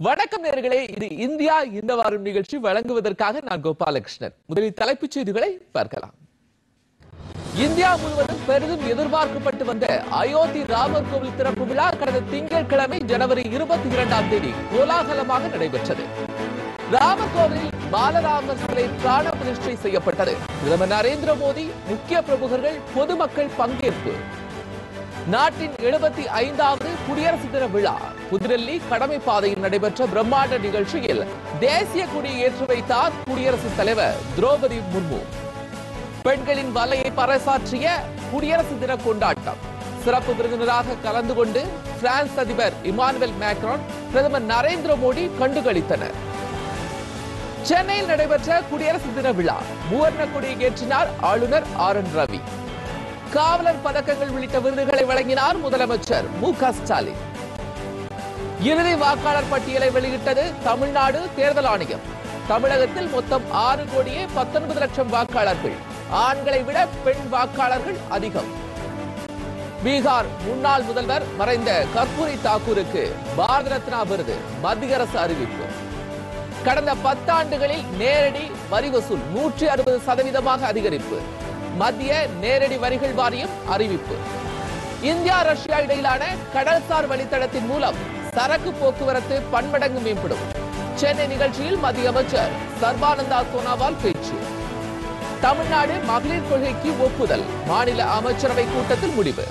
வணக்கம் நேர்களே இது இந்தியா இந்த வாரம் நிகழ்ச்சி வழங்குவதற்காக நான் கோபாலகிருஷ்ணன் முதலில் தலைப்புச் செய்திகளை பார்க்கலாம் இந்தியா முழுவதும் பெரிதும் எதிர்பார்க்கப்பட்டு வந்த அயோத்தி ராமர் கோவில் திறப்பு விழா கடந்த திங்கட்கிழமை ஜனவரி இருபத்தி இரண்டாம் தேதி கோலாகலமாக நடைபெற்றது ராமர் கோவிலில் பாலராமர் சிலை பிராண பிரதிஷ்டை செய்யப்பட்டது பிரதமர் நரேந்திர மோடி முக்கிய பிரமுகர்கள் பொதுமக்கள் பங்கேற்பு நாட்டின் எழுபத்தி ஐந்தாவது குடியரசு தின விழா புதுடெல்லி கடமை பாதையில் நடைபெற்ற பிரம்மாண்ட நிகழ்ச்சியில் தேசிய கொடியை ஏற்றி வைத்தார் குடியரசுத் தலைவர் திரௌபதி முர்மு பெண்களின் வலையை பறைசாற்றிய குடியரசு தின கொண்டாட்டம் சிறப்பு விருந்தினராக கலந்து கொண்டு பிரான்ஸ் அதிபர் இமானுவேல் மேக்ரான் பிரதமர் நரேந்திர மோடி கண்டுகளித்தனர் சென்னையில் நடைபெற்ற குடியரசு தின விழா மூவர்ண கொடியை ஏற்றினார் ஆளுநர் ஆர் என் ரவி காவலர் பதக்கங்கள் உள்ளிட்ட விருதுகளை வழங்கினார் முதலமைச்சர் மு க ஸ்டாலின் இறுதி வாக்காளர் பட்டியலை வெளியிட்டது தமிழ்நாடு தேர்தல் ஆணையம் தமிழகத்தில் மொத்தம் ஆறு கோடியே பத்தொன்பது லட்சம் வாக்காளர்கள் ஆண்களை விட பெண் வாக்காளர்கள் அதிகம் பீகார் முன்னாள் முதல்வர் மறைந்த கர்பூரி தாக்கூருக்கு பாரத ரத்னா விருது மத்திய அரசு அறிவிப்பு கடந்த பத்தாண்டுகளில் நேரடி வரி வசூல் நூற்றி அறுபது சதவீதமாக அதிகரிப்பு மத்திய நேரடி வரிகள் வாரியம் அறிவிப்பு இந்தியா ரஷ்யா இடையிலான கடல்சார் வழித்தடத்தின் மூலம் சரக்கு போக்குவரத்து பன்மடங்கு மேம்படும் சென்னை நிகழ்ச்சியில் மத்திய அமைச்சர் சர்பானந்தா சோனாவால் பேச்சு தமிழ்நாடு மகளிர் கொள்கைக்கு ஒப்புதல் மாநில அமைச்சரவை கூட்டத்தில் முடிவு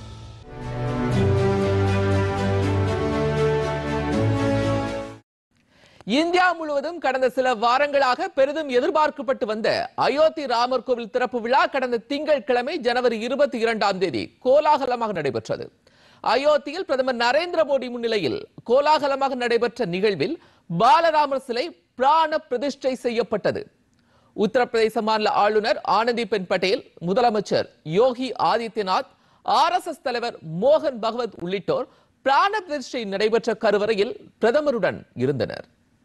இந்தியா முழுவதும் கடந்த சில வாரங்களாக பெரிதும் எதிர்பார்க்கப்பட்டு வந்த அயோத்தி ராமர் கோவில் திறப்பு விழா கடந்த திங்கட்கிழமை ஜனவரி இருபத்தி இரண்டாம் தேதி கோலாகலமாக நடைபெற்றது அயோத்தியில் பிரதமர் நரேந்திர மோடி முன்னிலையில் கோலாகலமாக நடைபெற்ற நிகழ்வில் பாலராமர் சிலை பிராண பிரதிஷ்டை செய்யப்பட்டது உத்தரப்பிரதேச மாநில ஆளுநர் ஆனந்திபென் பட்டேல் முதலமைச்சர் Yogi Adityanath R S S தலைவர் மோகன் பகவத் உள்ளிட்டோர் பிராண பிரதிஷ்டை நடைபெற்ற கருவறையில் பிரதமருடன் இருந்தனர்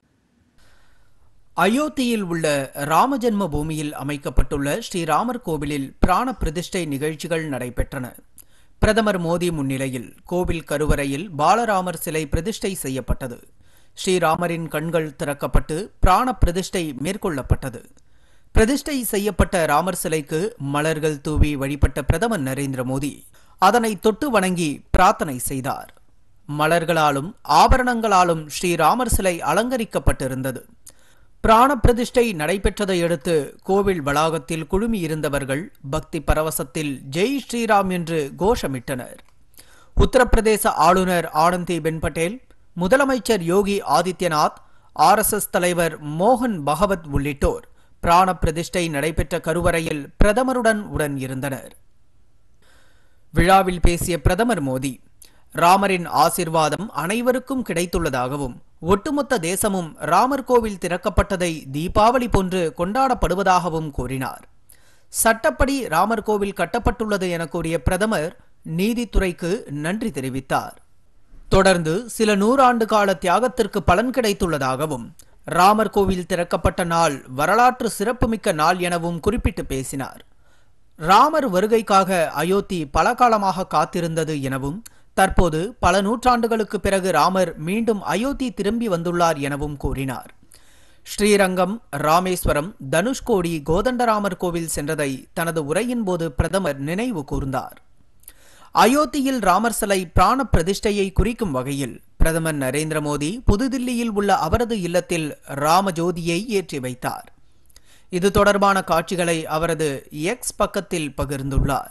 அயோத்தியில் உள்ள ராமஜென்ம பூமியில் அமைக்கப்பட்டுள்ள ஸ்ரீராமர் கோவிலில் பிராண பிரதிஷ்டை நிகழ்ச்சிகள் நடைபெற்றன பிரதமர் மோடி முன்னிலையில் கோவில் கருவறையில் பாலராமர் சிலை பிரதிஷ்டை செய்யப்பட்டது ஸ்ரீராமரின் கண்கள் திறக்கப்பட்டு பிராண பிரதிஷ்டை மேற்கொள்ளப்பட்டது பிரதிஷ்டை செய்யப்பட்ட ராமர் சிலைக்கு மலர்கள் தூவி வழிபட்ட பிரதமர் நரேந்திர மோடி அதனை தொட்டு வணங்கி பிரார்த்தனை செய்தார் மலர்களாலும் ஆபரணங்களாலும் ஸ்ரீராமர் சிலை அலங்கரிக்கப்பட்டிருந்தது பிராண பிரதிஷ்டை நடைபெற்றதை அடுத்து கோவில் வளாகத்தில் குழுமியிருந்தவர்கள் பக்தி பரவசத்தில் ஜெய் ஸ்ரீராம் என்று கோஷமிட்டனர் உத்தரப்பிரதேச ஆளுநர் ஆனந்திபென் பட்டேல் முதலமைச்சர் யோகி ஆதித்யநாத் ஆர்எஸ்எஸ் தலைவர் மோகன் பகவத் உள்ளிட்டோர் பிராண பிரதிஷ்டை நடைபெற்ற கருவறையில் பிரதமருடன் உடன் இருந்தனர் விழாவில் பேசிய பிரதமர் மோடி ராமரின் ஆசிர்வாதம் அனைவருக்கும் கிடைத்துள்ளதாகவும் ஒட்டுமொத்த தேசமும் ராமர் கோவில் திறக்கப்பட்டதை தீபாவளி போன்று கொண்டாடப்படுவதாகவும் கூறினார் சட்டப்படி ராமர் கோவில் கட்டப்பட்டுள்ளது என கூறிய பிரதமர் நீதித்துறைக்கு நன்றி தெரிவித்தார் தொடர்ந்து சில நூறாண்டு கால தியாகத்திற்கு பலன் கிடைத்துள்ளதாகவும் ராமர் கோவில் திறக்கப்பட்ட நாள் வரலாற்று சிறப்புமிக்க நாள் எனவும் குறிப்பிட்டு பேசினார் ராமர் வருகைக்காக அயோத்தி பல காலமாக காத்திருந்தது எனவும் தற்போது பல நூற்றாண்டுகளுக்கு பிறகு ராமர் மீண்டும் அயோத்தி திரும்பி வந்துள்ளார் எனவும் கூறினார் ஸ்ரீரங்கம் ராமேஸ்வரம் தனுஷ்கோடி கோதண்டராமர் கோவில் சென்றதை தனது உரையின் போது பிரதமர் நினைவு கூர்ந்தார் அயோத்தியில் ராமர் சிலை பிராண பிரதிஷ்டையை குறிக்கும் வகையில் பிரதமர் நரேந்திர மோடி புதுதில்லியில் உள்ள அவரது இல்லத்தில் ராமஜோதியை ஏற்றி வைத்தார் இது தொடர்பான காட்சிகளை அவரது எக்ஸ் பக்கத்தில் பகிர்ந்துள்ளார்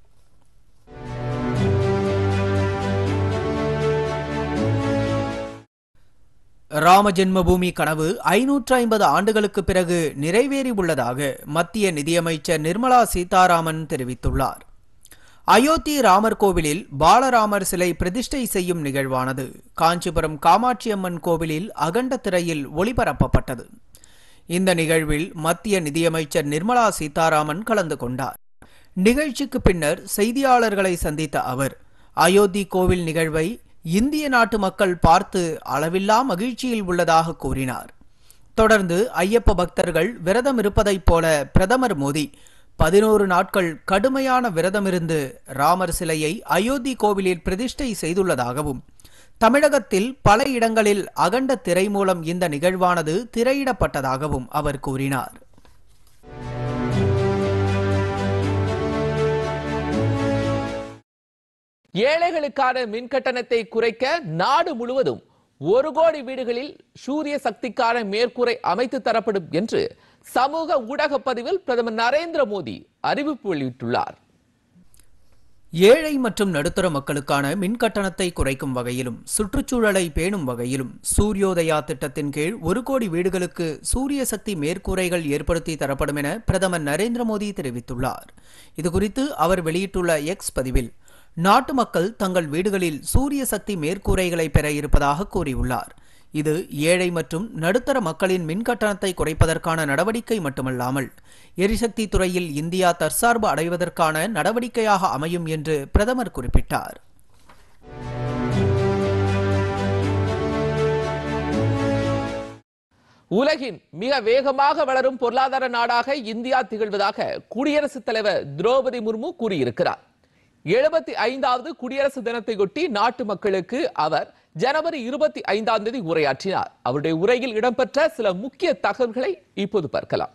ராம ஜென்மபூமி கனவு ஐநூற்று ஐம்பது ஆண்டுகளுக்கு பிறகு நிறைவேறி உள்ளதாக மத்திய நிதியமைச்சர் நிர்மலா சீதாராமன் தெரிவித்துள்ளார் அயோத்தி ராமர் கோவிலில் பாலராமர் சிலை பிரதிஷ்டை செய்யும் நிகழ்வானது காஞ்சிபுரம் காமாட்சியம்மன் கோவிலில் அகண்ட திரையில் ஒளிபரப்பப்பட்டது இந்த நிகழ்வில் மத்திய நிதியமைச்சர் நிர்மலா சீதாராமன் கலந்து கொண்டார் நிகழ்ச்சிக்கு பின்னர் செய்தியாளர்களை சந்தித்த அவர் அயோத்தி கோவில் நிகழ்வை இந்திய நாட்டு மக்கள் பார்த்து அளவில்லா மகிழ்ச்சியில் உள்ளதாக கூறினார் தொடர்ந்து ஐயப்ப பக்தர்கள் விரதம் இருப்பதைப் போல பிரதமர் மோடி பதினோரு நாட்கள் கடுமையான விரதமிருந்து ராமர் சிலையை அயோத்தி கோவிலில் பிரதிஷ்டை செய்துள்ளதாகவும் தமிழகத்தில் பல இடங்களில் அகண்ட திரை மூலம் இந்த நிகழ்வானது திரையிடப்பட்டதாகவும் அவர் கூறினார் ஏழைகளுக்கான மின் கட்டணத்தை குறைக்க நாடு முழுவதும் ஒரு கோடி வீடுகளில் சூரிய சக்திக்கான மேற்கூரை அமைத்து தரப்படும் என்று சமூக ஊடக பதிவில் பிரதமர் நரேந்திர மோடி அறிவிப்பு வெளியிட்டுள்ளார் ஏழை மற்றும் நடுத்தர மக்களுக்கான மின் கட்டணத்தை குறைக்கும் வகையிலும் சுற்றுச்சூழலை பேணும் வகையிலும் சூரியோதயா திட்டத்தின் கீழ் ஒரு கோடி வீடுகளுக்கு சூரிய சக்தி மேற்கூரைகள் ஏற்படுத்தி தரப்படும் என பிரதமர் நரேந்திர மோடி தெரிவித்துள்ளார் இதுகுறித்து அவர் வெளியிட்டுள்ள எக்ஸ் பதிவில் நாட்டு மக்கள் தங்கள் வீடுகளில் சூரிய சக்தி மேற்கூரைகளை பெற இருப்பதாக கூறியுள்ளார் இது ஏழை மற்றும் நடுத்தர மக்களின் மின் கட்டணத்தை குறைப்பதற்கான நடவடிக்கை மட்டுமல்லாமல் எரிசக்தி துறையில் இந்தியா தற்சார்பு அடைவதற்கான நடவடிக்கையாக அமையும் என்று பிரதமர் குறிப்பிட்டார் உலகின் மிக வேகமாக வளரும் பொருளாதார நாடாக இந்தியா திகழ்வதாக குடியரசுத் தலைவர் திரௌபதி முர்மு கூறியிருக்கிறார் எழுபத்தி ஐந்தாவது குடியரசு தினத்தையொட்டி நாட்டு மக்களுக்கு அவர் ஜனவரி இருபத்தி ஐந்தாம் தேதி உரையாற்றினார் அவருடைய உரையில் இடம்பெற்ற சில முக்கிய தகவல்களை இப்போது பார்க்கலாம்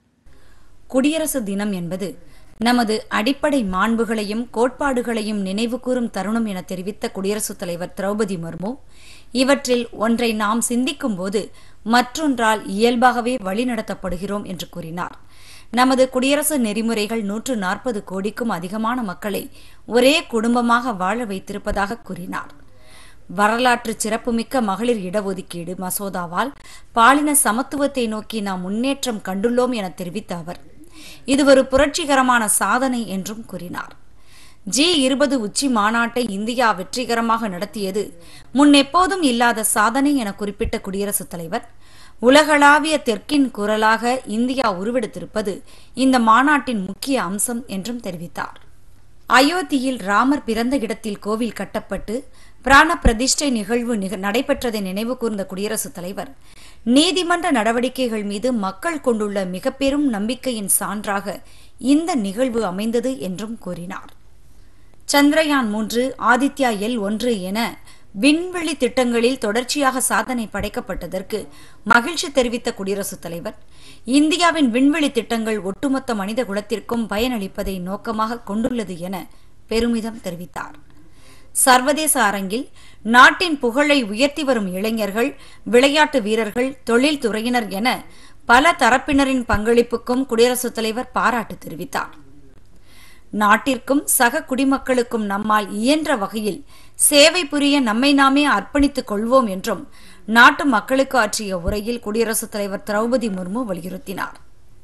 குடியரசு தினம் என்பது நமது அடிப்படை மாண்புகளையும் கோட்பாடுகளையும் நினைவுகூரும் தருணம் என தெரிவித்த குடியரசுத் தலைவர் திரௌபதி முர்மு இவற்றில் ஒன்றை நாம் சிந்திக்கும் போது மற்றொன்றால் இயல்பாகவே வழிநடத்தப்படுகிறோம் என்று கூறினார் நமது குடியரசு நெறிமுறைகள் நூற்று நாற்பது கோடிக்கும் அதிகமான மக்களை ஒரே குடும்பமாக வாழ வைத்திருப்பதாக கூறினார் வரலாற்று சிறப்புமிக்க மகளிர் இடஒதுக்கீடு மசோதாவால் பாலின சமத்துவத்தை நோக்கி நாம் முன்னேற்றம் கண்டுள்ளோம் என தெரிவித்த அவர் இது ஒரு புரட்சிகரமான சாதனை என்றும் கூறினார் ஜி இருபது உச்சி மாநாட்டை இந்தியா வெற்றிகரமாக நடத்தியது முன்னெப்போதும் இல்லாத சாதனை என குறிப்பிட்ட குடியரசுத் தலைவர் உலகளாவிய தெற்கின் குரலாக இந்தியா உருவெடுத்திருப்பது இந்த மாநாட்டின் முக்கிய அம்சம் என்றும் தெரிவித்தார் அயோத்தியில் ராமர் பிறந்த இடத்தில் கோவில் கட்டப்பட்டு பிராண பிரதிஷ்டை நிகழ்வு நிக- நடைபெற்றதை நினைவு கூர்ந்த குடியரசுத் தலைவர் நீதிமன்ற நடவடிக்கைகள் மீது மக்கள் கொண்டுள்ள மிக பெரும் நம்பிக்கையின் சான்றாக இந்த நிகழ்வு அமைந்தது என்றும் கூறினார் சந்திரயான் மூன்று ஆதித்யா எல் ஒன்று என விண்வெளி திட்டங்களில் தொடர்ச்சியாக சாதனை படைக்கப்பட்டதற்கு மகிழ்ச்சி தெரிவித்த குடியரசுத் தலைவர் இந்தியாவின் விண்வெளி திட்டங்கள் ஒட்டுமொத்த மனித குலத்திற்கும் பயனளிப்பதை நோக்கமாக கொண்டுள்ளது என பெருமிதம் தெரிவித்தார் சர்வதேச அரங்கில் நாட்டின் புகழை உயர்த்தி வரும் இளைஞர்கள் விளையாட்டு வீரர்கள் தொழில்துறையினர் என பல தரப்பினரின் பங்களிப்புக்கும் குடியரசுத் தலைவர் பாராட்டு தெரிவித்தார் நாட்டிற்கும் சக குடிமக்களுக்கும் நம்மால் இயன்ற வகையில் சேவை புரிய நம்மை நாமே அர்ப்பணித்துக் கொள்வோம் என்றும் நாட்டு மக்களுக்கு ஆற்றிய உரையில் குடியரசுத் தலைவர் திரௌபதி முர்மு வலியுறுத்தினார்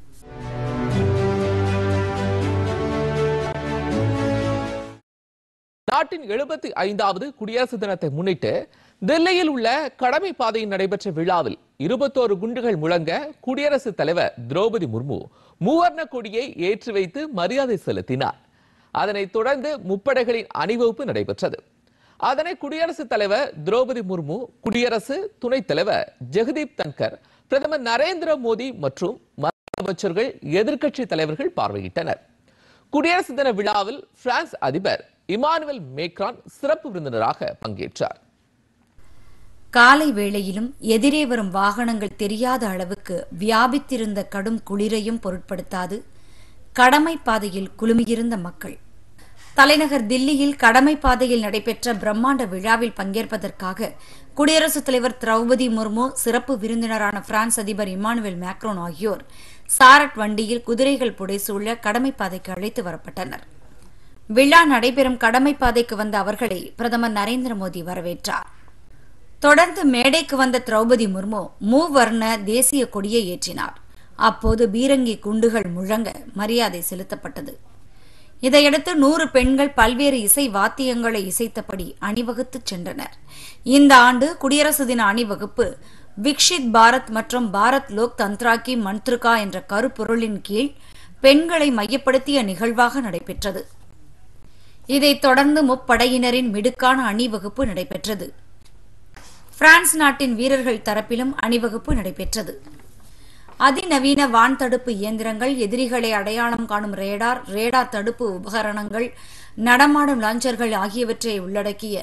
நாட்டின் எழுபத்தி ஐந்தாவது குடியரசு தினத்தை முன்னிட்டு தில்லியில் உள்ள கடமை பாதையில் நடைபெற்ற விழாவில் இருபத்தோரு குண்டுகள் முழங்க குடியரசுத் தலைவர் திரௌபதி முர்மு மூவர்ண கொடியை ஏற்றி வைத்து மரியாதை செலுத்தினார் அதனைத் தொடர்ந்து முப்படைகளின் அணிவகுப்பு நடைபெற்றது அதனை குடியரசுத் தலைவர் திரௌபதி முர்மு குடியரசு துணைத் தலைவர் ஜெகதீப் தன்கர் பிரதமர் நரேந்திர மோடி மற்றும் மத்திய அமைச்சர்கள் எதிர்க்கட்சி தலைவர்கள் பார்வையிட்டனர் குடியரசு தின விழாவில் பிரான்ஸ் அதிபர் இமானுவேல் மேக்ரான் சிறப்பு விருந்தினராக பங்கேற்றார் காலை வேளையிலும் எதிரே வரும் வாகனங்கள் தெரியாத அளவுக்கு வியாபித்திருந்த கடும் குளிரையும் பொருட்படுத்தாது கடமை பாதையில் குழுமியிருந்த மக்கள் தலைநகர் தில்லியில் கடமை பாதையில் நடைபெற்ற பிரம்மாண்ட விழாவில் பங்கேற்பதற்காக குடியரசுத் தலைவர் திரௌபதி முர்மு சிறப்பு விருந்தினரான பிரான்ஸ் அதிபர் இமானுவேல் மேக்ரோன் ஆகியோர் சாரட் வண்டியில் குதிரைகள் புடைசூழ கடமை பாதைக்கு அழைத்து வரப்பட்டனர் விழா நடைபெறும் கடமை பாதைக்கு வந்த அவர்களை பிரதமர் நரேந்திர மோடி வரவேற்றார் தொடர்ந்து மேடைக்கு வந்த திரௌபதி முர்மு மூவர்ண தேசிய கொடியை ஏற்றினார் அப்போது பீரங்கி குண்டுகள் முழங்க மரியாதை செலுத்தப்பட்டது இதையடுத்து நூறு பெண்கள் பல்வேறு இசை வாத்தியங்களை இசைத்தபடி அணிவகுத்துச் சென்றனர் இந்த ஆண்டு குடியரசு தின அணிவகுப்பு விக்ஷித் பாரத் மற்றும் பாரத் லோக் தந்த்ராக்கி மந்த்ருகா என்ற கருப்பொருளின் கீழ் பெண்களை மையப்படுத்திய நிகழ்வாக நடைபெற்றது இதைத் தொடர்ந்து முப்படையினரின் மிடுக்கான அணிவகுப்பு நடைபெற்றது பிரான்ஸ் நாட்டின் வீரர்கள் தரப்பிலும் அணிவகுப்பு நடைபெற்றது அதிநவீன வான் தடுப்பு இயந்திரங்கள் எதிரிகளை அடையாளம் காணும் ரேடார் ரேடார் தடுப்பு உபகரணங்கள் நடமாடும் லாஞ்சர்கள் ஆகியவற்றை உள்ளடக்கிய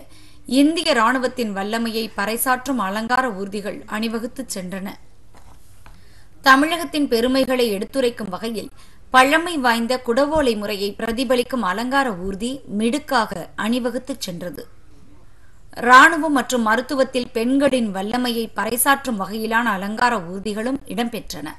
இந்திய ராணுவத்தின் வல்லமையை பறைசாற்றும் அலங்கார ஊர்திகள் அணிவகுத்துச் சென்றன தமிழகத்தின் பெருமைகளை எடுத்துரைக்கும் வகையில் பழமை வாய்ந்த குடவோலை முறையை பிரதிபலிக்கும் அலங்கார ஊர்தி மிடுக்காக அணிவகுத்துச் சென்றது ராணுவம் மற்றும் மருத்துவத்தில் பெண்களின் வல்லமையை பறைசாற்றும் வகையிலான அலங்கார ஊர்திகளும் இடம்பெற்றன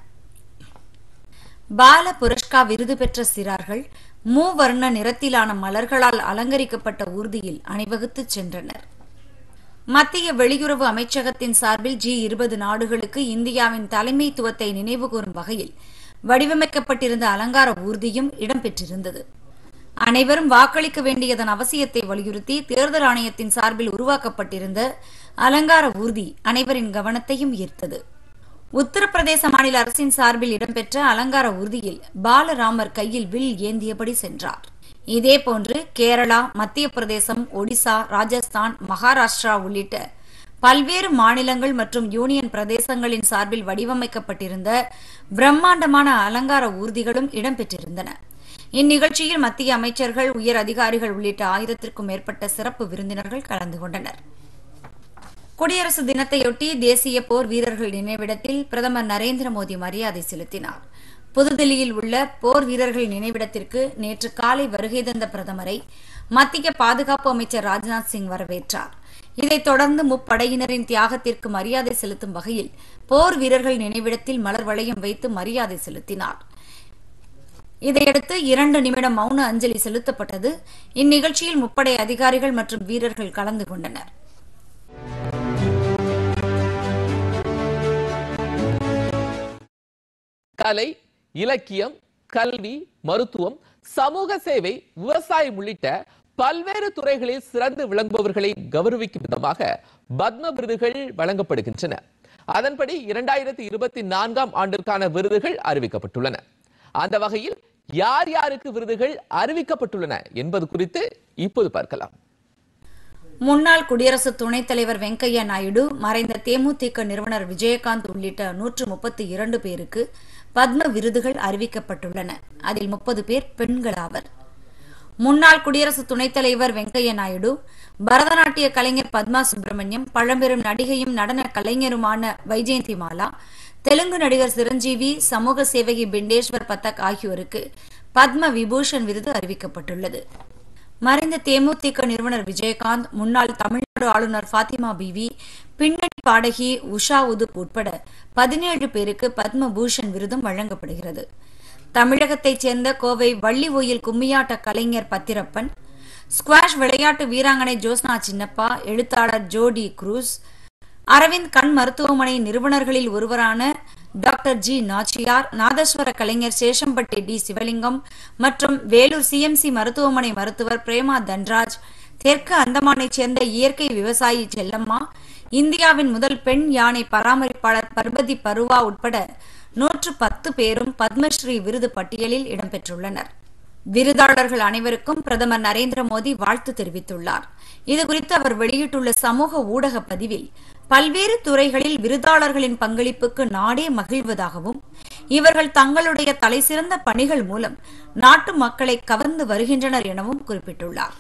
பால புரஷ்கா விருது பெற்ற சிறார்கள் மூவர்ண நிறத்திலான மலர்களால் அலங்கரிக்கப்பட்ட ஊர்தியில் அணிவகுத்துச் சென்றனர் மத்திய வெளியுறவு அமைச்சகத்தின் சார்பில் ஜி இருபது நாடுகளுக்கு இந்தியாவின் தலைமைத்துவத்தை நினைவுகூரும் வகையில் வடிவமைக்கப்பட்டிருந்த அலங்கார ஊர்தியும் இடம்பெற்றிருந்தது அனைவரும் வாக்களிக்க வேண்டியதன் அவசியத்தை வலியுறுத்தி தேர்தல் ஆணையத்தின் சார்பில் உருவாக்கப்பட்டிருந்த அலங்கார ஊர்தி அனைவரின் கவனத்தையும் ஈர்த்தது உத்தரப்பிரதேச மாநில அரசின் சார்பில் இடம்பெற்ற அலங்கார ஊர்தியில் பாலராமர் கையில் வில் ஏந்தியபடி சென்றார் இதேபோன்று கேரளா மத்திய பிரதேசம் ஒடிசா ராஜஸ்தான் மகாராஷ்டிரா உள்ளிட்ட பல்வேறு மாநிலங்கள் மற்றும் யூனியன் பிரதேசங்களின் சார்பில் வடிவமைக்கப்பட்டிருந்த பிரம்மாண்டமான அலங்கார ஊர்திகளும் இடம்பெற்றிருந்தன இந்நிகழ்ச்சியில் மத்திய அமைச்சர்கள் உயர் அதிகாரிகள் உள்ளிட்ட ஆயிரத்திற்கும் மேற்பட்ட சிறப்பு விருந்தினர்கள் கலந்து கொண்டனர் குடியரசு தினத்தையொட்டி தேசிய போர் வீரர்கள் நினைவிடத்தில் பிரதமர் நரேந்திர மோடி மரியாதை செலுத்தினார் புதுதில்லியில் உள்ள போர் வீரர்கள் நினைவிடத்திற்கு நேற்று காலை வருகை தந்த பிரதமரை மத்திய பாதுகாப்பு அமைச்சர் ராஜ்நாத் சிங் வரவேற்றார் இதைத் தொடர்ந்து முப்படையினரின் தியாகத்திற்கு மரியாதை செலுத்தும் வகையில் போர் வீரர்கள் நினைவிடத்தில் மலர் வளையம் வைத்து மரியாதை செலுத்தினார் இதையடுத்து இரண்டு நிமிடம் மௌன அஞ்சலி செலுத்தப்பட்டது இந்நிகழ்ச்சியில் முப்படை அதிகாரிகள் மற்றும் வீரர்கள் கலந்து கொண்டனர் கலை இலக்கியம் கல்வி மருத்துவம் சமூக சேவை விவசாயம் உள்ளிட்ட பல்வேறு துறைகளில் சிறந்து விளங்குபவர்களை கௌரவிக்கும் விதமாக பத்ம விருதுகள் வழங்கப்படுகின்றன அதன்படி இரண்டாயிரத்தி இருபத்தி நான்காம் ஆண்டிற்கான விருதுகள் அறிவிக்கப்பட்டுள்ளன அந்த வகையில் யார் யாருக்கு விருதுகள் அறிவிக்கப்பட்டுள்ளன என்பது குறித்து இப்போது பார்க்கலாம் முன்னாள் குடியரசு துணைத் தலைவர் வெங்கையா நாயுடு மறைந்த தேமுதிக நிறுவனர் விஜயகாந்த் உள்ளிட்ட நூற்று முப்பத்தி இரண்டு பேருக்கு பத்ம விருதுகள் அறிவிக்கப்பட்டுள்ளன அதில் முப்பது பேர் பெண்களாவர் முன்னாள் குடியரசு துணைத் தலைவர் வெங்கையா நாயுடு பரதநாட்டிய கலைஞர் பத்மா சுப்பிரமணியம் பழம்பெரும் நடிகையும் நடன கலைஞருமான வைஜெயந்தி மாலா தெலுங்கு நடிகர் சிரஞ்சீவி சமூக சேவகி பிண்டேஸ்வர் பத்தக் ஆகியோருக்கு பத்ம விபூஷன் விருது அறிவிக்கப்பட்டுள்ளது மறைந்த தேமுதிக நிறுவனர் விஜயகாந்த் முன்னாள் தமிழ்நாடு ஆளுநர் ஃபாத்திமா பிவி பின்னணி பாடகி உஷா உதுப் உட்பட பதினேழு பேருக்கு பத்ம பூஷன் விருதும் வழங்கப்படுகிறது தமிழகத்தைச் சேர்ந்த கோவை வள்ளி ஓயில் கும்மியாட்ட கலைஞர் பத்திரப்பன் ஸ்குவாஷ் விளையாட்டு வீராங்கனை ஜோஸ்னா சின்னப்பா எழுத்தாளர் ஜோடி குரூஸ் அரவிந்த் கண் மருத்துவமனை நிறுவனர்களில் ஒருவரான டாக்டர் ஜி நாச்சியார் நாதஸ்வர கலைஞர் சேஷம்பட்டி டி சிவலிங்கம் மற்றும் வேலூர் சிஎம்சி மருத்துவமனை மருத்துவர் பிரேமா தன்ராஜ் தெற்கு அந்தமானைச் சேர்ந்த இயற்கை விவசாயி செல்லம்மா இந்தியாவின் முதல் பெண் யானை பராமரிப்பாளர் பர்பதி பருவா உட்பட நூற்று பத்து பேரும் பத்மஸ்ரீ விருது பட்டியலில் இடம்பெற்றுள்ளனர் விருதாளர்கள் அனைவருக்கும் பிரதமர் நரேந்திர மோடி வாழ்த்து தெரிவித்துள்ளார் இதுகுறித்து அவர் வெளியிட்டுள்ள சமூக ஊடக பதிவில் பல்வேறு துறைகளில் விருதாளர்களின் பங்களிப்புக்கு நாடே மகிழ்வதாகவும் இவர்கள் தங்களுடைய தலைசிறந்த பணிகள் மூலம் நாட்டு மக்களை கவர்ந்து வருகின்றனர் எனவும் குறிப்பிட்டுள்ளார்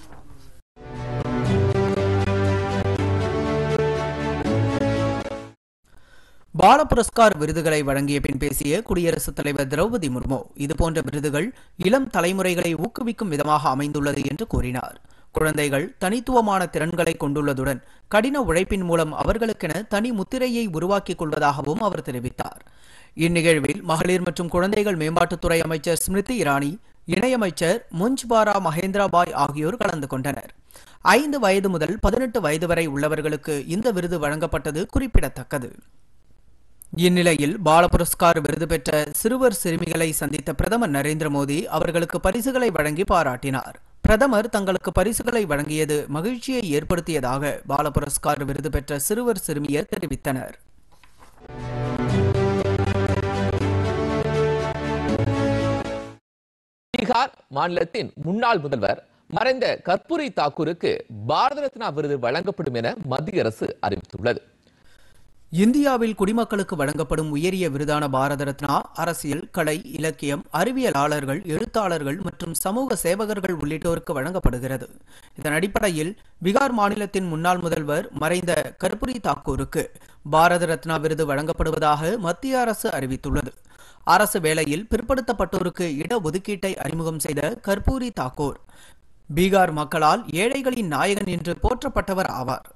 பால புரஸ்கார் விருதுகளை வழங்கிய பின் பேசிய குடியரசுத் தலைவர் திரௌபதி முர்மு இதுபோன்ற விருதுகள் இளம் தலைமுறைகளை ஊக்குவிக்கும் விதமாக அமைந்துள்ளது என்று கூறினார் குழந்தைகள் தனித்துவமான திறன்களை கொண்டுள்ளதுடன் கடின உழைப்பின் மூலம் அவர்களுக்கென தனி முத்திரையை உருவாக்கிக் கொள்வதாகவும் அவர் தெரிவித்தார் இந்நிகழ்வில் மகளிர் மற்றும் குழந்தைகள் மேம்பாட்டுத்துறை அமைச்சர் ஸ்மிருதி இரானி இணையமைச்சர் முஞ்ச்பாரா மகேந்திராபாய் ஆகியோர் கலந்து கொண்டனர் ஐந்து வயது முதல் பதினெட்டு வயது வரை உள்ளவர்களுக்கு இந்த விருது வழங்கப்பட்டது குறிப்பிடத்தக்கது இந்நிலையில் பால புரஸ்கார் விருது பெற்ற சிறுவர் சிறுமிகளை சந்தித்த பிரதமர் நரேந்திர மோடி அவர்களுக்கு பரிசுகளை வழங்கி பாராட்டினார் பிரதமர் தங்களுக்கு பரிசுகளை வழங்கியது மகிழ்ச்சியை ஏற்படுத்தியதாக பால புரஸ்கார் விருது பெற்ற சிறுவர் சிறுமியர் தெரிவித்தனர் பீகார் மாநிலத்தின் முன்னாள் முதல்வர் மறைந்த கற்பூரி தாக்கூருக்கு பாரத ரத்னா விருது வழங்கப்படும் என மத்திய அரசு அறிவித்துள்ளது இந்தியாவில் குடிமக்களுக்கு வழங்கப்படும் உயரிய விருதான பாரத ரத்னா அரசியல் கலை இலக்கியம் அறிவியலாளர்கள் எழுத்தாளர்கள் மற்றும் சமூக சேவகர்கள் உள்ளிட்டோருக்கு வழங்கப்படுகிறது இதன் அடிப்படையில் பீகார் மாநிலத்தின் முன்னாள் முதல்வர் மறைந்த கர்பூரி தாக்கூருக்கு பாரத ரத்னா விருது வழங்கப்படுவதாக மத்திய அரசு அறிவித்துள்ளது அரசு வேளையில் பிற்படுத்தப்பட்டோருக்கு இட ஒதுக்கீட்டை அறிமுகம் செய்த கர்பூரி தாக்கூர் பீகார் மக்களால் ஏழைகளின் நாயகன் என்று போற்றப்பட்டவர் ஆவார்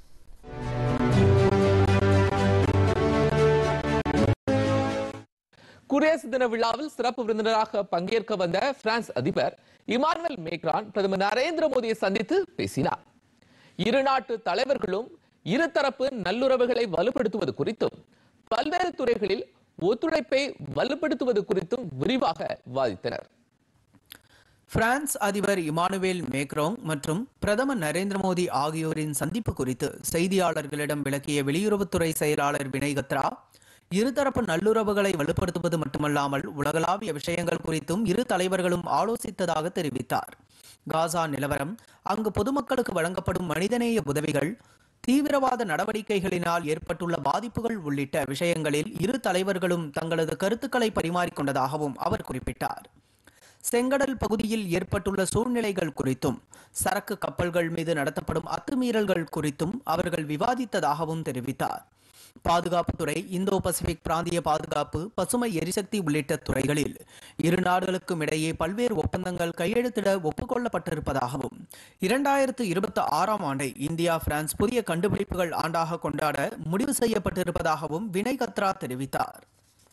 குடியரசு தின விழாவில் சிறப்பு விருந்தினராக பங்கேற்க வந்த பிரான்ஸ் அதிபர் இமானுவேல் மேக்ரான் பிரதமர் நரேந்திர மோடியை சந்தித்து பேசினார் இரு நாட்டு தலைவர்களும் இருதரப்பு நல்லுறவுகளை வலுப்படுத்துவது குறித்தும் பல்வேறு துறைகளில் ஒத்துழைப்பை வலுப்படுத்துவது குறித்தும் விரிவாக விவாதித்தனர் பிரான்ஸ் அதிபர் இமானுவேல் மேக்ரோங் மற்றும் பிரதமர் நரேந்திர மோடி ஆகியோரின் சந்திப்பு குறித்து செய்தியாளர்களிடம் விளக்கிய வெளியுறவுத்துறை செயலாளர் வினய் கத்ரா இருதரப்பு நல்லுறவுகளை வலுப்படுத்துவது மட்டுமல்லாமல் உலகளாவிய விஷயங்கள் குறித்தும் இரு தலைவர்களும் ஆலோசித்ததாக தெரிவித்தார் காசா நிலவரம் அங்கு பொதுமக்களுக்கு வழங்கப்படும் மனிதநேய உதவிகள் தீவிரவாத நடவடிக்கைகளினால் ஏற்பட்டுள்ள பாதிப்புகள் உள்ளிட்ட விஷயங்களில் இரு தலைவர்களும் தங்களது கருத்துக்களை பரிமாறிக்கொண்டதாகவும் அவர் குறிப்பிட்டார் செங்கடல் பகுதியில் ஏற்பட்டுள்ள சூழ்நிலைகள் குறித்தும் சரக்கு கப்பல்கள் மீது நடத்தப்படும் அத்துமீறல்கள் குறித்தும் அவர்கள் விவாதித்ததாகவும் தெரிவித்தார் பாதுகாப்புத்துறை இந்தோ பசிபிக் பிராந்திய பாதுகாப்பு பசுமை எரிசக்தி உள்ளிட்ட துறைகளில் இரு நாடுகளுக்கும் இடையே பல்வேறு ஒப்பந்தங்கள் கையெழுத்திட ஒப்புக்கொள்ளப்பட்டிருப்பதாகவும் இரண்டாயிரத்து இருபத்தி ஆறாம் ஆண்டை இந்தியா பிரான்ஸ் புதிய கண்டுபிடிப்புகள் ஆண்டாக கொண்டாட முடிவு செய்யப்பட்டிருப்பதாகவும் வினய் கத்ரா தெரிவித்தார்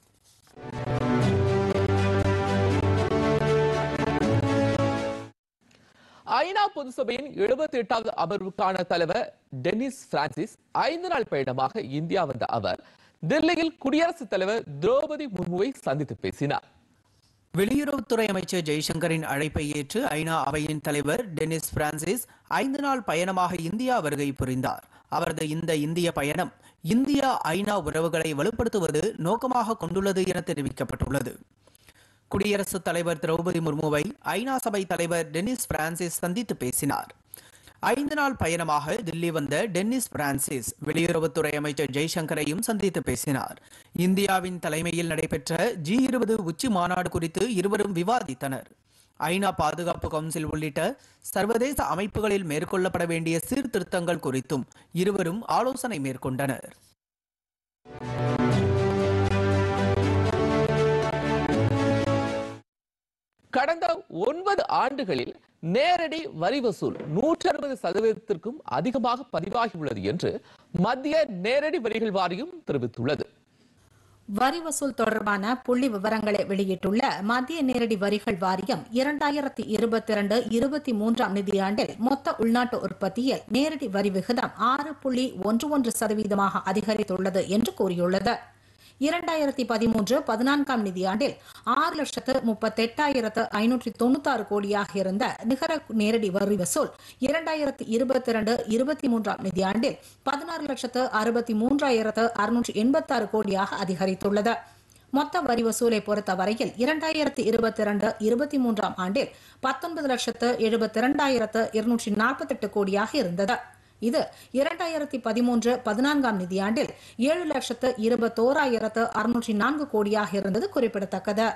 ஐநா பொதுசபையின் எழுபத்தி எட்டாவது அமர்வுக்கான தலைவர் டெனிஸ் பிரான்சிஸ் ஐந்து நாள் பயணமாக இந்தியா வந்த அவர் தில்லியில் குடியரசுத் தலைவர் திரௌபதி முர்முவை சந்தித்து பேசினார் வெளியுறவுத்துறை அமைச்சர் ஜெய்சங்கரின் அழைப்பை ஏற்று ஐநா அவையின் தலைவர் டெனிஸ் பிரான்சிஸ் ஐந்து நாள் பயணமாக இந்தியா வருகை புரிந்தார் அவரது இந்த இந்திய பயணம் இந்தியா ஐநா உறவுகளை வலுப்படுத்துவது நோக்கமாக கொண்டுள்ளது என தெரிவிக்கப்பட்டுள்ளது குடியரசுத் தலைவர் திரௌபதி முர்முவை ஐநா சபை தலைவர் டெனிஸ் பிரான்சிஸ் சந்தித்து பேசினார் ஐந்து நாள் பயணமாக தில்லி வந்த டென்னிஸ் பிரான்சிஸ் வெளியுறவுத்துறை அமைச்சர் ஜெய்சங்கரையும் சந்தித்து பேசினார் இந்தியாவின் தலைமையில் நடைபெற்ற ஜி இருபது உச்சி மாநாடு குறித்து இருவரும் விவாதித்தனர் ஐநா பாதுகாப்பு கவுன்சில் உள்ளிட்ட சர்வதேச அமைப்புகளில் மேற்கொள்ளப்பட வேண்டிய சீர்திருத்தங்கள் குறித்தும் இருவரும் ஆலோசனை மேற்கொண்டனர் கடந்த ஒன்பது ஆண்டுகளில் நேரடி வரி வசூல் நூற்றி அறுபது சதவீதத்திற்கும் அதிகமாக பதிவாகியுள்ளது என்று மத்திய நேரடி வரிகள் வாரியம் தெரிவித்துள்ளது வரி வசூல் தொடர்பான புள்ளி விவரங்களை வெளியிட்டுள்ள மத்திய நேரடி வரிகள் வாரியம் இரண்டாயிரத்தி இருபத்தி இரண்டு இருபத்தி மூன்றாம் நிதியாண்டில் மொத்த உள்நாட்டு உற்பத்தியில் நேரடி வரி விகிதம் ஆறு புள்ளி ஒன்று ஒன்று சதவீதமாக அதிகரித்துள்ளது என்று கூறியுள்ளது இரண்டாயிரத்தி பதிமூன்று பதினான்காம் நிதியாண்டில் ஆறு லட்சத்து முப்பத்தெட்டாயிரத்து ஐநூற்றி தொண்ணூத்தாறு கோடியாக இருந்த நிகர நேரடி வரி வசூல் இரண்டாயிரத்தி இருபத்தி இரண்டு இருபத்தி மூன்றாம் நிதியாண்டில் பதினாறு லட்சத்து அறுபத்தி மூன்றாயிரத்து அறுநூற்றி எண்பத்தாறு கோடியாக அதிகரித்துள்ளது மொத்த வரி வசூலை பொறுத்தவரையில் இரண்டாயிரத்தி இருபத்தி இரண்டு இருபத்தி மூன்றாம் ஆண்டில் பத்தொன்பது லட்சத்து எழுபத்தி இரண்டாயிரத்து இருநூற்றி நாற்பத்தெட்டு கோடியாக இருந்தது இது இரண்டாயிரத்தி பதிமூன்று பதினான்காம் நிதியாண்டில் ஏழு லட்சத்து இருபத்தோராயிரத்து அறுநூற்றி நான்கு கோடியாக இருந்தது குறிப்பிடத்தக்கது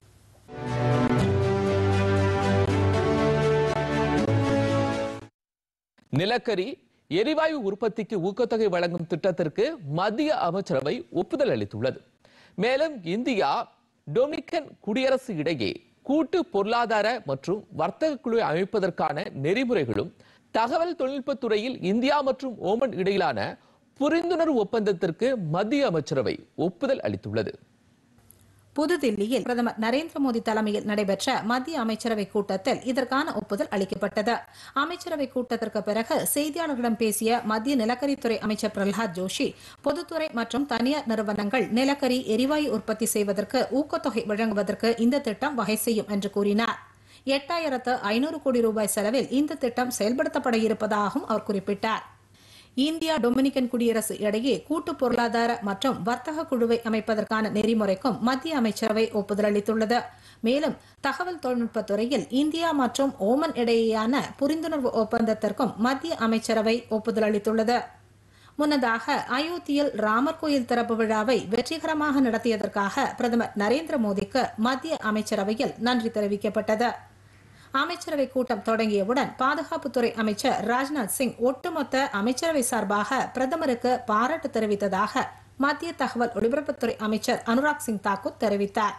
நிலக்கரி எரிவாயு உற்பத்திக்கு ஊக்கத்தொகை வழங்கும் திட்டத்திற்கு மத்திய அமைச்சரவை ஒப்புதல் அளித்துள்ளது மேலும் இந்தியா டொமினிக்கன் குடியரசு இடையே கூட்டு பொருளாதார மற்றும் வர்த்தக குழு அமைப்பதற்கான நெறிமுறைகளும் தகவல் தொழில்நுட்பத் துறையில் இந்தியா மற்றும் ஓமன் இடையிலான புரிந்துணர்வு ஒப்பந்தத்திற்கு மத்திய அமைச்சரவை ஒப்புதல் அளித்துள்ளது புதுதில்லியில் பிரதமர் நரேந்திர மோடி தலைமையில் நடைபெற்ற மத்திய அமைச்சரவை கூட்டத்தில் இதற்கான ஒப்புதல் அளிக்கப்பட்டது அமைச்சரவை கூட்டத்திற்கு பிறகு செய்தியாளர்களிடம் பேசிய மத்திய நிலக்கரித்துறை அமைச்சர் பிரகலாத் ஜோஷி பொதுத்துறை மற்றும் தனியார் நிறுவனங்கள் நிலக்கரி எரிவாயு உற்பத்தி செய்வதற்கு ஊக்கத்தொகை வழங்குவதற்கு இந்த திட்டம் வகை செய்யும் என்று கூறினார் எட்டாயிரத்து ஐநூறு கோடி ரூபாய் செலவில் இந்த திட்டம் செயல்படுத்தப்பட இருப்பதாகவும் அவர் குறிப்பிட்டார் இந்தியா டொமினிக்கன் குடியரசு இடையே கூட்டு பொருளாதார மற்றும் வர்த்தக குழுவை அமைப்பதற்கான நெறிமுறைக்கும் மத்திய அமைச்சரவை ஒப்புதல் அளித்துள்ளது மேலும் தகவல் தொழில்நுட்பத் துறையில் இந்தியா மற்றும் ஓமன் இடையேயான புரிந்துணர்வு ஒப்பந்தத்திற்கும் மத்திய அமைச்சரவை ஒப்புதல் அளித்துள்ளது முன்னதாக அயோத்தியில் ராமர் கோயில் திறப்பு விழாவை வெற்றிகரமாக நடத்தியதற்காக பிரதமர் நரேந்திர மோடிக்கு மத்திய அமைச்சரவையில் நன்றி தெரிவிக்கப்பட்டது அமைச்சரவை கூட்டம் தொடங்கியவுடன் பாதுகாப்புத்துறை அமைச்சர் ராஜ்நாத் சிங் ஒட்டுமொத்த அமைச்சரவை சார்பாக பிரதமருக்கு பாராட்டு தெரிவித்ததாக மத்திய தகவல் ஒலிபரப்புத்துறை அமைச்சர் அனுராக் சிங் தாக்கூர் தெரிவித்தார்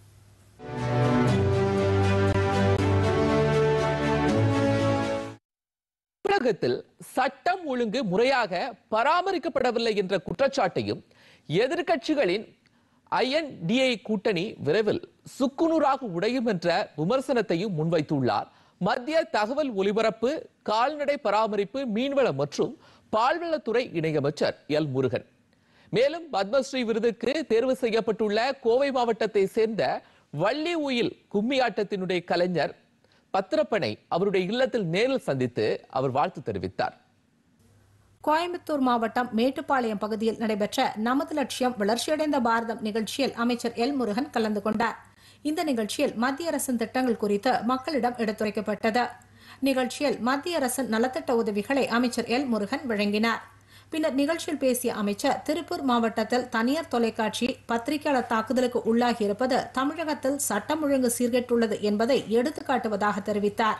தமிழகத்தில் சட்டம் ஒழுங்கு முறையாக பராமரிக்கப்படவில்லை என்ற குற்றச்சாட்டையும் எதிர்க்கட்சிகளின் ஐஎன்டிஏ கூட்டணி விரைவில் சுக்குநூறாக உடையும் என்ற விமர்சனத்தையும் முன்வைத்துள்ளார் மத்திய தகவல் ஒலிபரப்பு கால்நடை பராமரிப்பு மீன்வளம் மற்றும் பால்வளத்துறை இணையமைச்சர் எல் முருகன் மேலும் பத்மஸ்ரீ விருதுக்கு தேர்வு செய்யப்பட்டுள்ள கோவை மாவட்டத்தை சேர்ந்த வள்ளி உயில் கும்மி ஆட்டத்தினுடைய கலைஞர் பத்திரப்பனை அவருடைய இல்லத்தில் நேரில் சந்தித்து அவர் வாழ்த்து தெரிவித்தார் கோயம்புத்தூர் மாவட்டம் மேட்டுப்பாளையம் பகுதியில் நடைபெற்ற நமது லட்சியம் வளர்ச்சியடைந்த பாரதம் நிகழ்ச்சியில் அமைச்சர் எல் முருகன் கலந்து கொண்டார் இந்த நிகழ்ச்சியில் மத்திய அரசின் திட்டங்கள் குறித்து மக்களிடம் எடுத்துரைக்கப்பட்டது நிகழ்ச்சியில் மத்திய அரசின் நலத்திட்ட உதவிகளை அமைச்சர் எல் முருகன் வழங்கினார் பின்னர் நிகழ்ச்சியில் பேசிய அமைச்சர் திருப்பூர் மாவட்டத்தில் தனியார் தொலைக்காட்சி பத்திரிகையாளர் தாக்குதலுக்கு உள்ளாகியிருப்பது தமிழகத்தில் சட்டம் ஒழுங்கு சீர்கெட்டுள்ளது என்பதை எடுத்துக்காட்டுவதாக தெரிவித்தார்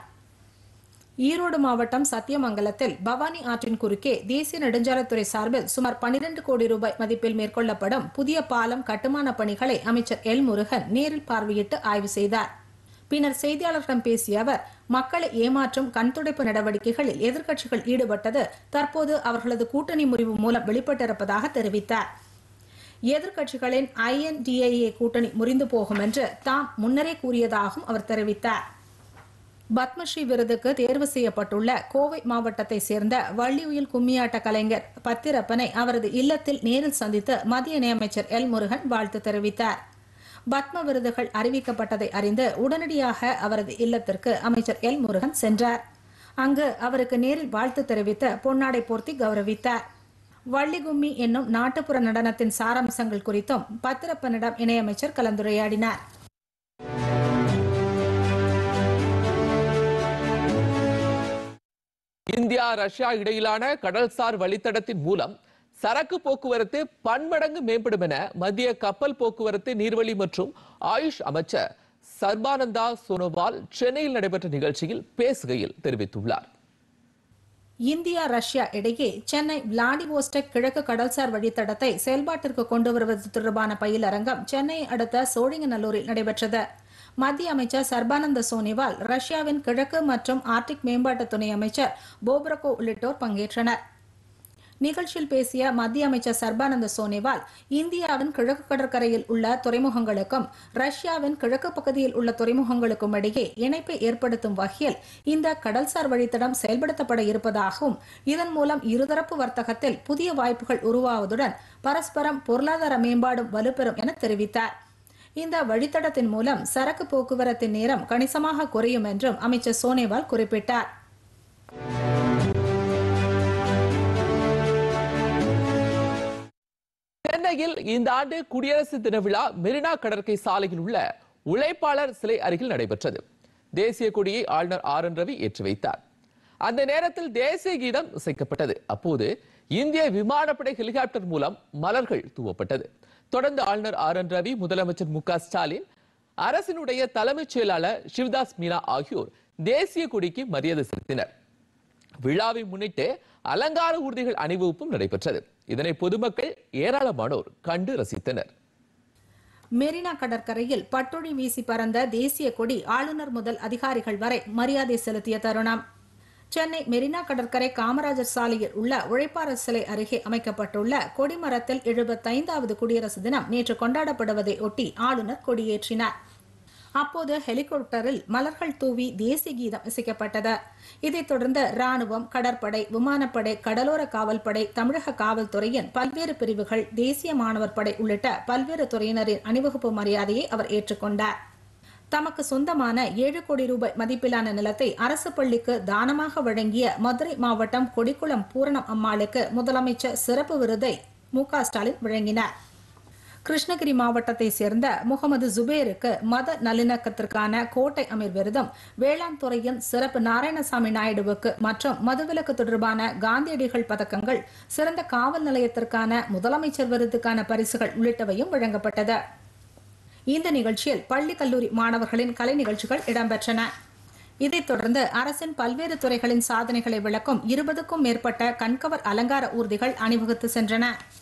ஈரோடு மாவட்டம் சத்தியமங்கலத்தில் பவானி ஆற்றின் குறுக்கே தேசிய நெடுஞ்சாலைத்துறை சார்பில் சுமார் 12 கோடி ரூபாய் மதிப்பில் மேற்கொள்ளப்படும் புதிய பாலம் கட்டுமான பணிகளை அமைச்சர் எல் முருகன் நேரில் பார்வையிட்டு ஆய்வு செய்தார் பின்னர் செய்தியாளர்களிடம் பேசிய அவர் மக்களை ஏமாற்றும் கண்துடைப்பு நடவடிக்கைகளில் எதிர்க்கட்சிகள் ஈடுபட்டது தற்போது அவர்களது கூட்டணி முறிவு மூலம் வெளிப்பட்டிருப்பதாக தெரிவித்தார் எதிர்க்கட்சிகளின் ஐஎன்டிஏஏ கூட்டணி முறிந்து போகும் என்று தாம் முன்னரே கூறியதாகவும் அவர் தெரிவித்தார் பத்மஸ்ரீ விருதுக்கு தேர்வு செய்யப்பட்டுள்ள கோவை மாவட்டத்தை சேர்ந்த வள்ளியுயில் கும்மியாட்ட கலைஞர் பத்திரப்பனை அவரது இல்லத்தில் நேரில் சந்தித்து மத்திய இணையமைச்சர் எல் முருகன் வாழ்த்து தெரிவித்தார் பத்ம விருதுகள் அறிவிக்கப்பட்டதை அறிந்து உடனடியாக அவரது இல்லத்திற்கு அமைச்சர் எல் முருகன் சென்றார் அங்கு அவருக்கு நேரில் வாழ்த்து தெரிவித்து பொன்னாடை போர்த்தி கௌரவித்தார் வள்ளிகும்மி என்னும் நாட்டுப்புற நடனத்தின் சாராம்சங்கள் குறித்தும் பத்திரப்பனிடம் இணையமைச்சர் கலந்துரையாடினார் இந்தியா ரஷ்யா இடையிலான கடல்சார் வழித்தடத்தின் மூலம் சரக்கு போக்குவரத்து பன்மடங்கு மேம்படும் என மத்திய கப்பல் போக்குவரத்து நீர்வழி மற்றும் ஆயுஷ் அமைச்சர் சர்பானந்தா சோனோவால் சென்னையில் நடைபெற்ற நிகழ்ச்சியில் பேசுகையில் தெரிவித்துள்ளார் இந்தியா ரஷ்யா இடையே சென்னை விளாடிவோஸ்டக் கிழக்கு கடல்சார் வழித்தடத்தை செயல்பாட்டிற்கு கொண்டு வருவது தொடர்பான பயிலரங்கம் சென்னை அடுத்த சோழிங்கநல்லூரில் நடைபெற்றது மத்திய அமைச்சர் சர்பானந்த சோனிவால் ரஷ்யாவின் கிழக்கு மற்றும் ஆர்டிக் மேம்பாட்டு துணை அமைச்சர் போப்ரகோ உள்ளிட்டோர் பங்கேற்றனர் நிகழ்ச்சியில் பேசிய மத்திய அமைச்சர் சர்பானந்த சோனோவால் இந்தியாவின் கிழக்கு கடற்கரையில் உள்ள துறைமுகங்களுக்கும் ரஷ்யாவின் கிழக்கு பகுதியில் உள்ள துறைமுகங்களுக்கும் இடையே இணைப்பை ஏற்படுத்தும் வகையில் இந்த கடல்சார் வழித்தடம் செயல்படுத்தப்பட இருப்பதாகவும் இதன் மூலம் இருதரப்பு வர்த்தகத்தில் புதிய வாய்ப்புகள் உருவாவதுடன் பரஸ்பரம் பொருளாதார மேம்பாடும் வலுப்பெறும் என தெரிவித்தார் இந்த வழித்தடத்தின் மூலம் சரக்கு போக்குவரத்தின் நேரம் கணிசமாக குறையும் என்றும் அமைச்சர் சோனேவால் குறிப்பிட்டார் சென்னையில் இந்த ஆண்டு குடியரசு தின விழா மெரினா கடற்கரை சாலையில் உள்ள உழைப்பாளர் சிலை அருகில் நடைபெற்றது தேசிய கொடியை ஆளுநர் ஆர் என் ரவி ஏற்றி வைத்தார் அந்த நேரத்தில் தேசிய கீதம் இசைக்கப்பட்டது அப்போது இந்திய விமானப்படை ஹெலிகாப்டர் மூலம் மலர்கள் தூவப்பட்டது தொடர்ந்து ஆளுநர் ஆர் என் ரவி முதலமைச்சர் மு க ஸ்டாலின் அரசினுடைய தலைமைச் செயலாளர் சிவதாஸ் மீனா ஆகியோர் தேசிய கொடிக்கு மரியாதை செலுத்தினர் விழாவை முன்னிட்டு அலங்கார ஊர்திகள் அணிவகுப்பும் நடைபெற்றது இதனை பொதுமக்கள் ஏராளமானோர் கண்டு ரசித்தனர் மெரினா கடற்கரையில் பட்டொழி வீசி பறந்த தேசிய கொடி ஆளுநர் முதல் அதிகாரிகள் வரை மரியாதை செலுத்திய தருணம் சென்னை மெரினா கடற்கரை காமராஜர் சாலையில் உள்ள உழைப்பாளர் சிலை அருகே அமைக்கப்பட்டுள்ள கொடிமரத்தில் எழுபத்தைந்தாவது குடியரசு தினம் நேற்று கொண்டாடப்படுவதை ஒட்டி ஆளுநர் கொடியேற்றினார் அப்போது ஹெலிகாப்டரில் மலர்கள் தூவி தேசிய கீதம் இசைக்கப்பட்டது இதைத் தொடர்ந்து ராணுவம் கடற்படை விமானப்படை கடலோர காவல்படை தமிழக காவல்துறையின் பல்வேறு பிரிவுகள் தேசிய மாணவர் படை உள்ளிட்ட பல்வேறு துறையினரின் அணிவகுப்பு மரியாதையை அவர் ஏற்றுக்கொண்டார் தமக்கு சொந்தமான ஏழு கோடி ரூபாய் மதிப்பிலான நிலத்தை அரசு பள்ளிக்கு தானமாக வழங்கிய மதுரை மாவட்டம் கொடிக்குளம் பூரணம் அம்மாளுக்கு முதலமைச்சர் சிறப்பு விருதை மு க ஸ்டாலின் வழங்கினார் கிருஷ்ணகிரி மாவட்டத்தை சேர்ந்த முகமது ஜுபேருக்கு மத நல்லிணக்கத்திற்கான கோட்டை அமீர் விருதும் வேளாண் துறையின் சிறப்பு நாராயணசாமி நாயுடுவுக்கு மற்றும் மதுவிலக்கு தொடர்பான காந்தியடிகள் பதக்கங்கள் சிறந்த காவல் நிலையத்திற்கான முதலமைச்சர் விருதுக்கான பரிசுகள் உள்ளிட்டவையும் வழங்கப்பட்டது இந்த நிகழ்ச்சியில் பள்ளி கல்லூரி மாணவர்களின் கலை நிகழ்ச்சிகள் இடம்பெற்றன இதைத் தொடர்ந்து அரசின் பல்வேறு துறைகளின் சாதனைகளை விளக்கும் இருபதுக்கும் மேற்பட்ட கண்கவர் அலங்கார ஊர்திகள் அணிவகுத்து சென்றன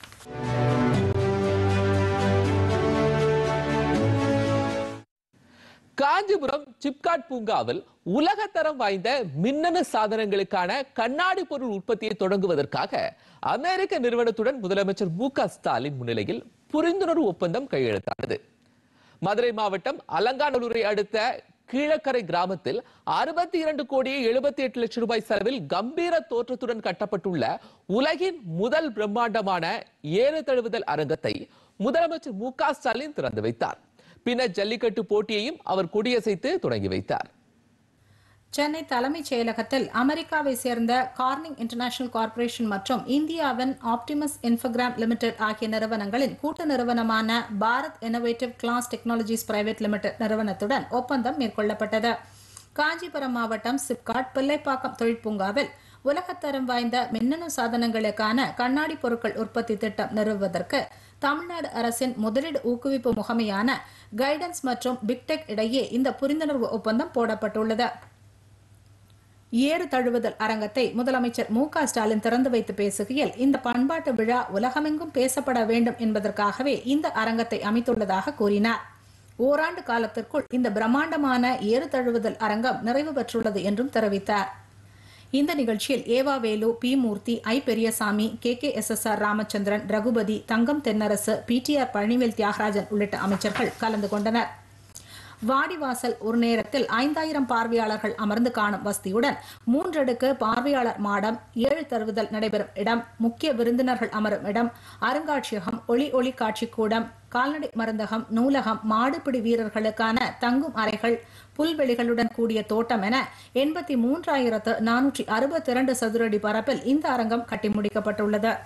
காஞ்சிபுரம் சிப்காட் பூங்காவில் உலகத்தரம் வாய்ந்த மின்னணு சாதனங்களுக்கான கண்ணாடி பொருள் உற்பத்தியை தொடங்குவதற்காக அமெரிக்க நிறுவனத்துடன் முதலமைச்சர் மு க ஸ்டாலின் முன்னிலையில் புரிந்துணர்வு ஒப்பந்தம் கையெழுத்தானது மதுரை மாவட்டம் அலங்காநல்லூரை அடுத்த கீழக்கரை கிராமத்தில் அறுபத்தி இரண்டு கோடியே எழுபத்தி எட்டு லட்சம் ரூபாய் செலவில் கம்பீர தோற்றத்துடன் கட்டப்பட்டுள்ள உலகின் முதல் பிரம்மாண்டமான ஏறு தழுவுதல் அரங்கத்தை முதலமைச்சர் மு க ஸ்டாலின் திறந்து வைத்தார் பின்னர் ஜல்லிக்கட்டு போட்டியையும் அவர் கொடியசைத்து தொடங்கி வைத்தார் சென்னை தலைமைச் செயலகத்தில் அமெரிக்காவை சேர்ந்த கார்னிங் இன்டர்நேஷனல் கார்ப்பரேஷன் மற்றும் இந்தியாவின் ஆப்டிமஸ் இன்ஃபோகிராம் லிமிடெட் ஆகிய நிறுவனங்களின் கூட்டு நிறுவனமான Bharat innovative glass technologies private limited நிறுவனத்துடன் ஒப்பந்தம் மேற்கொள்ளப்பட்டது காஞ்சிபுரம் மாவட்டம் சிப்காட் பிள்ளைப்பாக்கம் தொழிற்பூங்காவில் உலகத்தரம் வாய்ந்த மின்னணு சாதனங்களுக்கான கண்ணாடி பொருட்கள் உற்பத்தி திட்டம் நிறுவுவதற்கு தமிழ்நாடு அரசின் முதலீடு ஊக்குவிப்பு முகமையான கைடன்ஸ் மற்றும் பிக்டெக் இடையே இந்த புரிந்துணர்வு ஒப்பந்தம் போடப்பட்டுள்ளது ஏறு தழுவுதல் அரங்கத்தை முதலமைச்சர் மு க ஸ்டாலின் திறந்து வைத்து பேசுகையில் இந்த பண்பாட்டு விழா உலகமெங்கும் பேசப்பட வேண்டும் என்பதற்காகவே இந்த அரங்கத்தை அமைத்துள்ளதாக கூறினார் ஓராண்டு காலத்திற்குள் இந்த பிரம்மாண்டமான ஏறு தழுவுதல் அரங்கம் நிறைவு பெற்றுள்ளது என்றும் தெரிவித்தார் இந்த நிகழ்ச்சியில் ஏவா Velu P Moorthy I Periyasamy K K S S R Ramachandran Regupathy Thangam Thennarasu PTR Palanivel Thiagarajan உள்ளிட்ட அமைச்சர்கள் கலந்து கொண்டனர் வாடிவாசல் ஒரு நேரத்தில் ஐந்தாயிரம் பார்வையாளர்கள் அமர்ந்து காணும் வசதியுடன் மூன்றடுக்கு பார்வையாளர் மாடம் ஏழு தருவுதல் நடைபெறும் இடம் முக்கிய விருந்தினர்கள் அமரும் இடம் அருங்காட்சியகம் ஒளி ஒளி காட்சி கூடம் கால்நடை மருந்தகம் நூலகம் மாடுபிடி வீரர்களுக்கான தங்கும் அறைகள் புல்வெளிகளுடன் கூடிய தோட்டம் என எண்பத்தி மூன்றாயிரத்து நானூற்றி அறுபத்தி இரண்டு சதுரடி பரப்பில் இந்த அரங்கம் கட்டி முடிக்கப்பட்டுள்ளது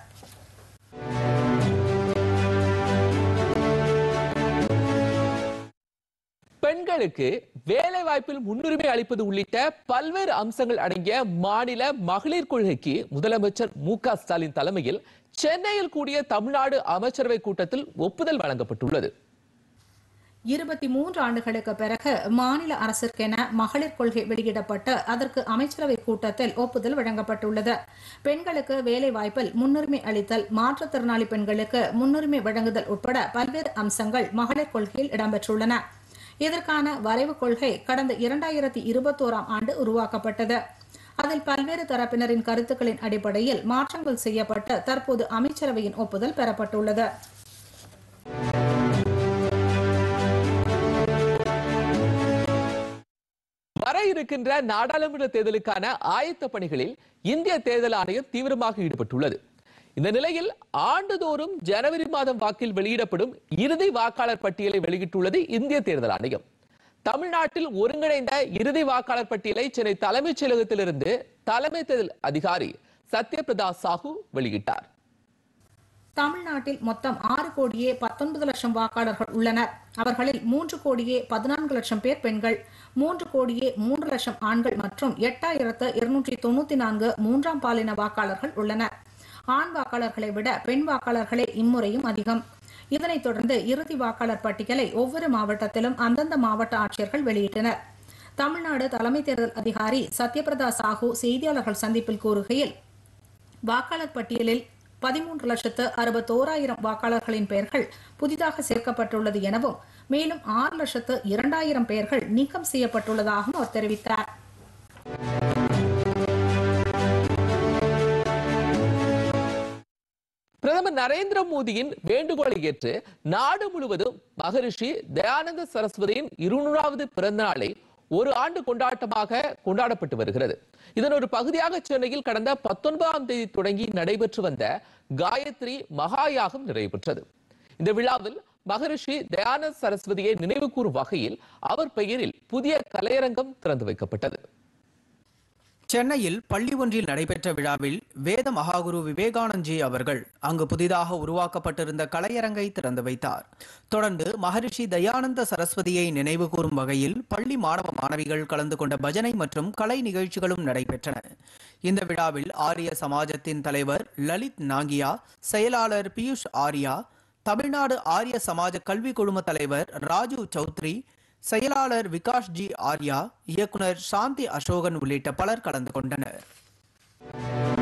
பெண்களுக்கு வேலை வாய்ப்பில் முன்னுரிமை அளிப்பது உள்ளிட்ட பல்வேறு அம்சங்கள் அடங்கிய மாநில மகளிர் கொள்கைக்கு முதலமைச்சர் மு க ஸ்டாலின் தலைமையில் சென்னையில் கூடிய தமிழ்நாடு அமைச்சரவை கூட்டத்தில் ஒப்புதல் வழங்கப்பட்டுள்ளது இருபத்தி மூன்று ஆண்டுகளுக்கு பிறகு மாநில அரசிற்கென மகளிர் கொள்கை வெளியிடப்பட்டு அதற்கு அமைச்சரவை கூட்டத்தில் ஒப்புதல் வழங்கப்பட்டுள்ளது பெண்களுக்கு வேலை வாய்ப்பில் முன்னுரிமை அளித்தல் மாற்றுத்திறனாளி பெண்களுக்கு முன்னுரிமை வழங்குதல் உட்பட பல்வேறு அம்சங்கள் மகளிர் கொள்கையில் இடம்பெற்றுள்ளன இதற்கான வரைவு கொள்கை கடந்த இரண்டாயிரத்தி இருபத்தோராம் ஆண்டு உருவாக்கப்பட்டது அதில் பல்வேறு தரப்பினரின் கருத்துக்களின் அடிப்படையில் மாற்றங்கள் செய்யப்பட்டு தற்போது அமைச்சரவையின் ஒப்புதல் பெறப்பட்டுள்ளது வர இருக்கின்ற நாடாளுமன்ற தேர்தலுக்கான ஆயத்த பணிகளில் இந்திய தேர்தல் ஆணையம் தீவிரமாக ஈடுபட்டுள்ளது இந்த நிலையில் ஆண்டுதோறும் ஜனவரி மாதம் வாக்கில் வெளியிடப்படும் இறுதி வாக்காளர் பட்டியலை வெளியிட்டுள்ளது இந்திய தேர்தல் ஆணையம் தமிழ்நாட்டில் ஒருங்கிணைந்த இறுதி வாக்காளர் பட்டியலை சென்னை தலைமைச் செயலகத்திலிருந்து தலைமை தேர்தல் அதிகாரி சத்யபிரதா சாஹூ வெளியிட்டார் தமிழ்நாட்டில் மொத்தம் ஆறு கோடியே பத்தொன்பது லட்சம் வாக்காளர்கள் உள்ளனர் அவர்களில் மூன்று கோடியே பதினான்கு லட்சம் பேர் பெண்கள் மூன்று கோடியே மூன்று லட்சம் ஆண்கள் மற்றும் எட்டாயிரத்து இருநூற்றி தொண்ணூத்தி நான்கு மூன்றாம் பாலின வாக்காளர்கள் உள்ளனர் ஆண் வாக்காளர்களை விட பெண் வாக்காளர்களே இம்முறையும் அதிகம் இதனைத் தொடர்ந்து இறுதி வாக்காளர் பட்டியலை ஒவ்வொரு மாவட்டத்திலும் அந்தந்த மாவட்ட ஆட்சியர்கள் வெளியிட்டனர் தமிழ்நாடு தலைமை தேர்தல் அதிகாரி சத்யபிரதா சாஹூ செய்தியாளர்கள் சந்திப்பில் கூறுகையில் வாக்காளர் பட்டியலில் பதிமூன்று லட்சத்து அறுபத்தோராயிரம் வாக்காளர்களின் பெயர்கள் புதிதாக சேர்க்கப்பட்டுள்ளது எனவும் மேலும் ஆறு லட்சத்து இரண்டாயிரம் பெயர்கள் நீக்கம் செய்யப்பட்டுள்ளதாகவும் அவர் தெரிவித்தார் பிரதமர் நரேந்திர மோடியின் வேண்டுகோளை ஏற்று நாடு முழுவதும் மகரிஷி தயானந்த சரஸ்வதியின் இருநூறாவது பிறந்த நாளை ஒரு ஆண்டு கொண்டாட்டமாக கொண்டாடப்பட்டு வருகிறது இதன் ஒரு பகுதியாக சென்னையில் கடந்த பத்தொன்பதாம் தேதி தொடங்கி நடைபெற்று வந்த காயத்ரி மகாயாகம் நிறைவு பெற்றது இந்த விழாவில் மகரிஷி தயானந்த சரஸ்வதியை நினைவு கூறும் வகையில் அவர் பெயரில் புதிய கலையரங்கம் திறந்து வைக்கப்பட்டது சென்னையில் பள்ளி ஒன்றில் நடைபெற்ற விழாவில் வேத மகாகுரு விவேகானந்த்ஜி அவர்கள் அங்கு புதிதாக உருவாக்கப்பட்டிருந்த கலையரங்கை திறந்து வைத்தார் தொடர்ந்து மகரிஷி தயானந்த சரஸ்வதியை நினைவு கூறும் வகையில் பள்ளி மாணவ மாணவிகள் கலந்து கொண்ட பஜனை மற்றும் கலை நிகழ்ச்சிகளும் நடைபெற்றன இந்த விழாவில் ஆரிய சமாஜத்தின் தலைவர் லலித் நாங்கியா செயலாளர் பியூஷ் ஆரியா தமிழ்நாடு ஆரிய சமாஜ கல்வி குழும தலைவர் ராஜு சௌத்ரி செயலாளர் விகாஷ் ஜி ஆர்யா இயக்குனர் சாந்தி அசோகன் உள்ளிட்ட பலர் கலந்து கொண்டனர்